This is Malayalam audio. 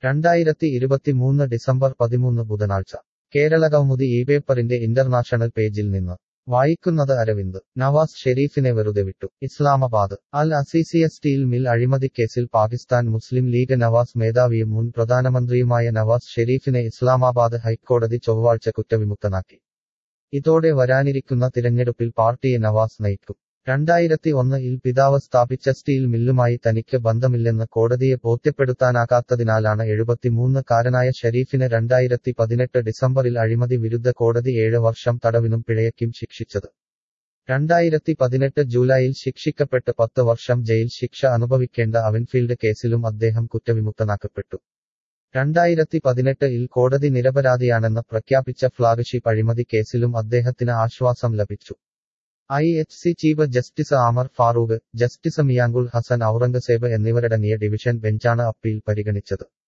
രണ്ടായിരത്തി ഇരുപത്തിമൂന്ന് ഡിസംബർ പതിമൂന്ന് ബുധനാഴ്ച കേരളകൗമുദി ഈ പേപ്പറിന്റെ ഇന്റർനാഷണൽ പേജിൽ നിന്ന് വായിക്കുന്നത് അരവിന്ദ് നവാസ് ഷെരീഫിനെ വെറുതെ വിട്ടു Islamabad Al Azizia steel mill അഴിമതിക്കേസിൽ പാകിസ്ഥാൻ മുസ്ലിം ലീഗ് നവാസ് മേധാവിയും മുൻ പ്രധാനമന്ത്രിയുമായ നവാസ് ഷെരീഫിനെ ഇസ്ലാമാബാദ് ഹൈക്കോടതി ചൊവ്വാഴ്ച കുറ്റവിമുക്തനാക്കി ഇതോടെ വരാനിരിക്കുന്ന തിരഞ്ഞെടുപ്പിൽ പാർട്ടിയെ നവാസ് നയിക്കും രണ്ടായിരത്തി ഒന്നിൽ പിതാവ് സ്ഥാപിച്ച സ്റ്റീൽ മില്ലുമായി തനിക്ക് ബന്ധമില്ലെന്ന് കോടതിയെ ബോധ്യപ്പെടുത്താനാകാത്തതിനാലാണ് എഴുപത്തിമൂന്ന് കാരനായ ഷെരീഫിന് രണ്ടായിരത്തി പതിനെട്ട് ഡിസംബറിൽ അഴിമതി വിരുദ്ധ കോടതി ഏഴ് വർഷം തടവിനും പിഴയ്ക്കും ശിക്ഷിച്ചത് രണ്ടായിരത്തി പതിനെട്ട് ജൂലൈയിൽ ശിക്ഷിക്കപ്പെട്ട് പത്ത് വർഷം ജയിൽ ശിക്ഷ അനുഭവിക്കേണ്ട അവൻഫീൽഡ് കേസിലും അദ്ദേഹം കുറ്റവിമുക്തനാക്കപ്പെട്ടു രണ്ടായിരത്തി പതിനെട്ട് ഇൽ കോടതി നിരപരാധിയാണെന്ന് പ്രഖ്യാപിച്ച ഫ്ളാഗ്ഷിപ്പ് അഴിമതി കേസിലും അദ്ദേഹത്തിന് ആശ്വാസം ലഭിച്ചു I H C chief justice Aamer Farooq justice Miangul Hassan Aurangzeb എന്നിവരടങ്ങിയ ഡിവിഷൻ ബെഞ്ചാണ് അപ്പീൽ പരിഗണിച്ചത്